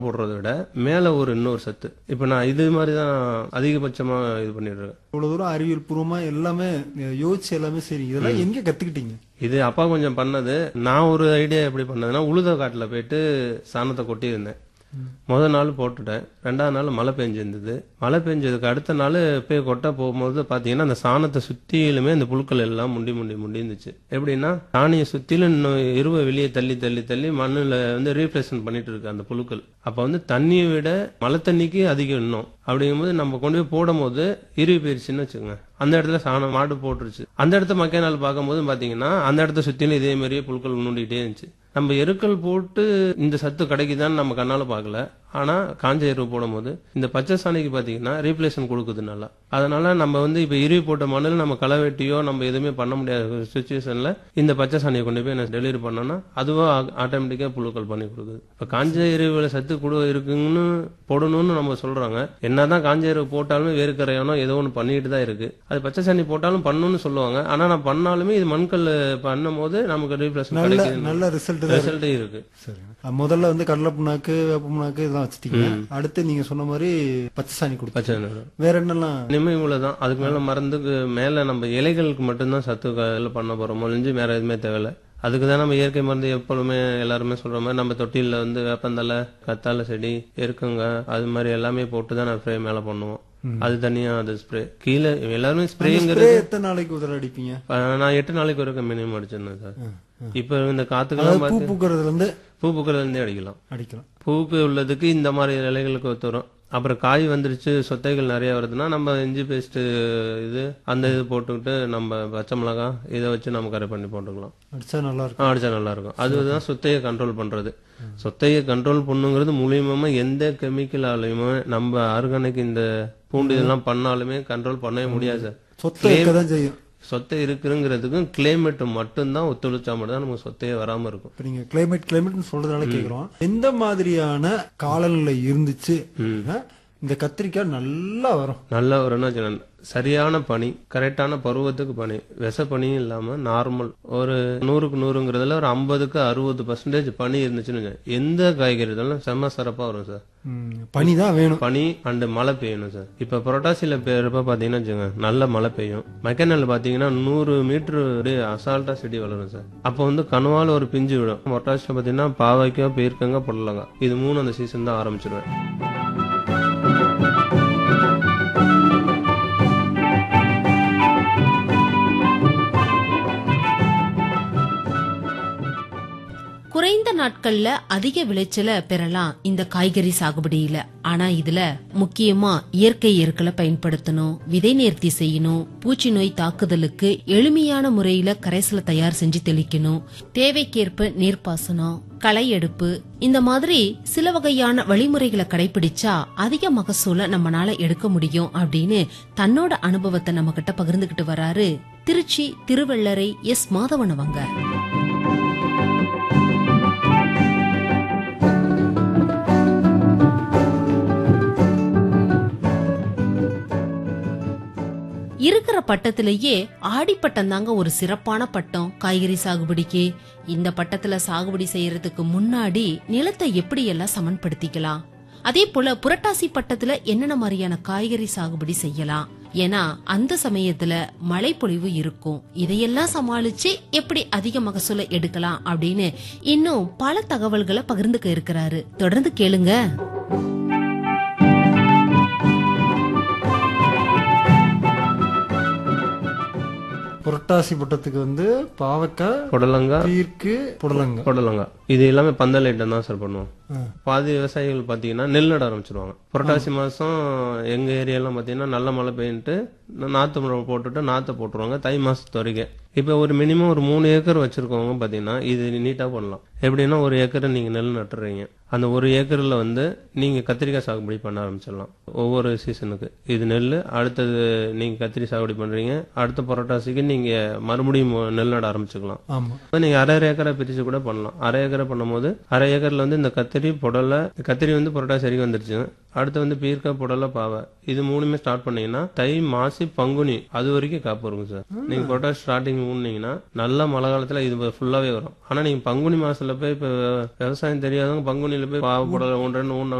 போடுறதை விட மேல ஒரு இன்னொரு சத்து இப்ப நான் இது மாதிரி தான் அதிகபட்சமா இது பண்ணிட்டு இருக்கேன் இவ்வளவு தூரம் அறிவியல் பூர்வமா எல்லாமே அஹ், யோசிச்சு எல்லாமே சரி இதெல்லாம் எங்க கத்துக்கிட்டீங்க இது அப்பா கொஞ்சம் பண்ணது நான் ஒரு ஐடியா எப்படி பண்ணதுன்னா உழுத காட்டுல போயிட்டு சாணத்தை கொட்டி இருந்தேன் முதல் நாள் போட்டுட்டேன் ரெண்டாவது நாள் மழை பெஞ்சிருந்தது மழை பெஞ்சதுக்கு அடுத்த நாள் போய் கொட்ட போகும்போது பாத்தீங்கன்னா அந்த சாணத்தை சுத்திலுமே அந்த புழுக்கள் எல்லாம் முண்டி முண்டி முண்டி இருந்துச்சு எப்படின்னா சாணியை சுத்திலும் இன்னும் இருவை வெளியே தள்ளி தள்ளி தள்ளி மண்ணுல வந்து ரீப்ளேஸ்மெண்ட் பண்ணிட்டு இருக்கு அந்த புழுக்கள் அப்ப வந்து தண்ணியை விட மழை தண்ணிக்கு அதிகம் இன்னும் அப்படிங்கும்போது நம்ம கொண்டு போய் போடும்போது இருவி போயிருச்சுன்னு வச்சுக்கோங்க அந்த இடத்துல சாணம் மாடு போட்டுருச்சு அந்த இடத்த மக்கை நாள் பார்க்கும்போது பாத்தீங்கன்னா அந்த இடத்த சுத்திலும் இதே மாதிரியே புழுக்கள் நோண்டிக்கிட்டே இருந்துச்சு நம்ம எருக்கள் போட்டு இந்த சத்து கிடைக்குதான்னு நம்ம கண்ணால பார்க்கல ஆனா காஞ்ச எருவு போடும்போது இந்த பச்சை சாணிக்கு பாத்தீங்கன்னா ரீப்ளேஷன் கொடுக்குது நல்லா அதனால நம்ம வந்து இப்ப இருவி போட்ட மண்ணில் நம்ம களை வெட்டியோ நம்ம எதுவுமே பண்ண முடியாத சுச்சுவேஷன்ல இந்த பச்சை சாணியை கொண்டு போய் நான் டெலிவரி பண்ணோம்னா அதுவா ஆட்டோமேட்டிக்கா புழுக்கள் பண்ணி கொடுக்குது இப்ப காஞ்ச எருவுல சத்து கொடு இருக்குன்னு போடணும்னு நம்ம சொல்றாங்க என்னதான் காஞ்ச எருவு போட்டாலுமே வேறு கரையானோ ஏதோ ஒன்று பண்ணிட்டு தான் இருக்கு அது பச்சை சாணி போட்டாலும் பண்ணணும்னு சொல்லுவாங்க ஆனா நான் பண்ணாலுமே இது மண்கல் பண்ணும் போது நமக்கு ரீப்ளேஷன் நல்ல கிடைக்குது நல்ல ரிசல்ட் தான் ரிசல்ட்டே இருக்கு சரி அஹ், முதல்ல வந்து கடலை புண்ணாக்கு வேப்ப புண்ணாக்கு இதெல்லாம் வச்சுட்டீங்க அடுத்து நீங்க சொன்ன மாதிரி பச்சை சாணி கொடுத்து பச்சை நிறம். வேற என்னெல்லாம் இனிமே இவ்வளவுதான் அதுக்கு மேல மருந்துக்கு மேல நம்ம இலைகளுக்கு மட்டும்தான் சத்து க- பண்ண போறோம் ஒழிஞ்சு வேற எதுவுமே தேவையில்ல அதுக்கு தான் நம்ம இயற்கை மருந்து எப்பொழுதுமே எல்லாருமே சொல்ற மாதிரி நம்ம தொட்டில வந்து வேப்பந்தலை கத்தாழை செடி எருக்குங்க அது மாதிரி எல்லாமே போட்டு தான் நான் ஸ்ப்ரே மேல பண்ணுவோம் அது தனியா அது ஸ்ப்ரே கீழே எல்லாருமே ஸ்ப்ரேங்கிறது ஸ்ப்ரே எத்தனை நாளைக்கு ஒரு தடவை அடிப்பீங்க நான் எட்டு நாளைக்கு வரைக்கும் மினிமம் அடிச்சிருந்தேன் சார் இப்ப இந்த அதாவது காத்துக்கெல்லாம் பூ பார்த்து பூக்கறதுல இருந்து பூ பூக்கறதுல இருந்தே அடிக்கலாம் அடிக்கலாம் பூக்கு உள்ளதுக்கு இந்த மாதிரி இலைகளுக்கு ஒத்து வரும் அப்புறம் காய் வந்துருச்சு சொத்தைகள் நிறைய வருதுன்னா நம்ம இஞ்சி பேஸ்ட் இது அந்த இது போட்டுக்கிட்டு நம்ம பச்சை மிளகாய் இதை வச்சு நம்ம கரை பண்ணி போட்டுக்கலாம் அடிச்சா நல்லா இருக்கும் ஆ, அடிச்சா நல்லா இருக்கும் அதுதான் சொத்தையை கண்ட்ரோல் பண்றது சொத்தையை கண்ட்ரோல் பண்ணுங்கிறது மூலியமா எந்த கெமிக்கலாலையுமே நம்ம ஆர்கானிக் இந்த பூண்டு இதெல்லாம் பண்ணாலுமே கண்ட்ரோல் பண்ணவே முடியாது சார் சொத்தை இருக்கதான் செய்யும் சொத்தை இருக்குங்கிறதுக்கும் கிளைமேட் மட்டும்தான் ஒத்துழைச்சா மட்டும் தான் நமக்கு சொத்தையே வராம இருக்கும் இப்ப நீங்க கிளைமேட் கிளைமேட்னு சொல்றதுனால கேக்குறோம் எந்த மாதிரியான காலநிலை இருந்துச்சு அப்படின்னா இந்த கத்திரிக்காய் நல்லா வரும் நல்ல ஒரு என்ன வச்சுக்கோங்க, சரியான பனி கரெக்டான பருவத்துக்கு பனி விச பனியும் இல்லாம நார்மல் ஒரு நூறுக்கு நூறுங்கிறதுல ஒரு ஐம்பதுக்கு அறுபது பர்சன்டேஜ் பனி இருந்துச்சுன்னு வச்சுக்கோங்க. எந்த காய்கறி இருந்தாலும் செம்ம சிறப்பா வரும் சார் பனி தான் வேணும் பனி அண்ட் மழை பெய்யணும் சார் இப்ப புரட்டாசியில பெய்யறப்ப பாத்தீங்கன்னா வச்சுக்கோங்க, நல்ல மழை பெய்யும் மெக்கனல் பாத்தீங்கன்னா நூறு மீட்டர் அசால்ட்டா செடி வளரும் சார் அப்ப வந்து கணுவால ஒரு பிஞ்சு விடும் புரட்டாசியில பாத்தீங்கன்னா பாவைக்கோ பீர்க்கங்க புடலங்க இது மூணு அந்த சீசன் தான் ஆரம்பிச்சிருவேன் குறைந்த நாட்கள்ல அதிக விளைச்சலை பெறலாம் இந்த காய்கறி சாகுபடியில ஆனா இதுல முக்கியமா இயற்கை எருக்களை பயன்படுத்தணும் விதை நேர்த்தி செய்யணும் பூச்சி நோய் தாக்குதலுக்கு எளிமையான முறையில கரைசலை தயார் செஞ்சு தெளிக்கணும் தேவைக்கேற்ப நீர்ப்பாசனம் களை எடுப்பு இந்த மாதிரி சில வகையான வழிமுறைகளை கடைபிடிச்சா அதிக மகசூலை நம்மனால எடுக்க முடியும் அப்படின்னு தன்னோட அனுபவத்தை நம்ம கிட்ட பகிர்ந்துகிட்டு வராரு திருச்சி திருவள்ளரை எஸ் மாதவன் அவங்க இருக்கிற பட்டத்திலேயே ஆடிப்பட்டம் தாங்க ஒரு சிறப்பான பட்டம் காய்கறி சாகுபடிக்கு இந்த பட்டத்துல சாகுபடி செய்யறதுக்கு முன்னாடி நிலத்தை எப்படி எல்லாம் சமன்படுத்திக்கலாம் அதே போல புரட்டாசி பட்டத்துல என்னென்ன மாதிரியான காய்கறி சாகுபடி செய்யலாம் ஏன்னா அந்த சமயத்துல மழைப்பொழிவு இருக்கும் இதையெல்லாம் சமாளிச்சு எப்படி அதிக மகசூலை எடுக்கலாம் அப்படின்னு இன்னும் பல தகவல்களை பகிர்ந்துக்க இருக்கிறாரு தொடர்ந்து கேளுங்க புரட்டாசி பட்டத்துக்கு வந்து பாவக்காய் புடலங்காய் பீர்க்கு புடலங்க புடலங்கா இது எல்லாமே பந்தல் ஐட்டம் தான் சார் பண்ணுவோம் ஆ. பாதி விவசாயிகள் பாத்தீங்கன்னா நெல் நட ஆரம்பிச்சிருவாங்க புரட்டாசி மாசம் எங்க ஏரியாலாம் பாத்தீங்கன்னா நல்ல மழை பெய்யிட்டு நாத்து மரம் போட்டுட்டு நாத்தை போட்டுருவாங்க தை மாசத்து வரைக்கும் இப்ப ஒரு மினிமம் ஒரு மூணு ஏக்கர் வச்சிருக்கவங்க பாத்தீங்கன்னா இது நீட்டா பண்ணலாம் எப்படின்னா ஒரு ஏக்கரை நீங்க நெல் நட்டுறீங்க அந்த ஒரு ஏக்கர்ல வந்து நீங்க கத்திரிக்காய் சாகுபடி பண்ண ஆரம்பிச்சிடலாம் ஒவ்வொரு சீசனுக்கு இது நெல் அடுத்தது நீங்க கத்திரி சாகுபடி பண்றீங்க அடுத்த புரட்டாசிக்கு நீங்க மறுபடியும் நெல் நட ஆரம்பிச்சுக்கலாம் ஆமா அப்ப நீங்க அரை ஏக்கரை பிரிச்சு கூட பண்ணலாம் அரை ஏக்கரை பண்ணும்போது அரை ஏக்கர்ல வந்து இந்த கத்திரி புடலை கத்திரி வந்து புரட்டாசி வரைக்கும் வந்துருச்சு அடுத்து வந்து பீர்க்கா புடலை பாவை இது மூணுமே ஸ்டார்ட் பண்ணீங்கன்னா தை மாசி பங்குனி அது வரைக்கும் காப்பு இருக்கும் சார் நீங்க பொட்டாஷ் ஸ்டார்டிங் ஊன்னீங்கன்னா நல்ல மழை காலத்துல இது ஃபுல்லாவே வரும் ஆனா நீங்க பங்குனி மாசத்துல போய் இப்ப விவசாயம் தெரியாதவங்க பங்குனியில போய் பாவை புடலை ஒன்று ரெண்டு ஊன்னா